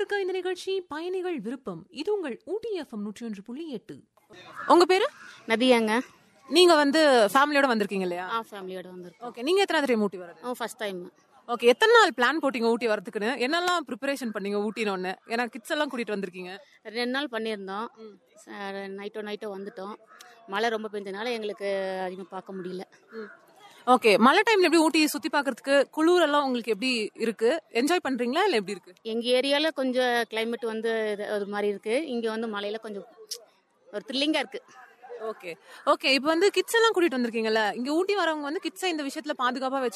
இருக்க இந்த நிகழ்ச்சி பயணிகள் விருப்பம் இது உங்கள் ஊட்டி எஃப்எம் நூற்றி ஒன்று புள்ளி எட்டு உங்க பேரு நதியாங்க நீங்க வந்து ஃபேமிலியோட வந்திருக்கீங்க இல்லையா ஆ ஃபேமிலியோட வந்திருக்கோம் ஓகே நீங்க எத்தனை தடவை ஊட்டி வரது ஓ ஃபர்ஸ்ட் டைம் ஓகே எத்தனை நாள் பிளான் போட்டீங்க ஊட்டி வரதுக்குன்னு என்னெல்லாம் ப்ரிப்பரேஷன் பண்ணீங்க ஊட்டினோன்னு ஏன்னா கிட்ஸ் எல்லாம் கூட்டிட்டு வந்திருக்கீங்க ரெண்டு நாள் பண்ணியிருந்தோம் நைட்டோ நைட்டோ வந்துட்டோம் மழை ரொம்ப பெஞ்சனால எங்களுக்கு அதிகமாக பார்க்க முடியல ஓகே மழை டைம்ல எப்படி ஊட்டி சுத்தி பார்க்கிறதுக்கு குளிர் எல்லாம் உங்களுக்கு எப்படி இருக்கு என்ஜாய் பண்றீங்களா இல்ல எப்படி இருக்கு எங்கள் ஏரியாவில் கொஞ்சம் கிளைமேட் வந்து இது- ஒரு மாதிரி இருக்குது இங்கே வந்து மழையில கொஞ்சம் ஒரு த்ரில்லிங்காக இருக்குது ஓகே ஓகே இப்போ வந்து கிட்ஸ் எல்லாம் கூட்டிட்டு வந்திருக்கீங்கல்ல இங்க ஊட்டி வரவங்க வந்து கிட்ஸை இந்த விஷயத்துல பாதுகாப்பா வச்சு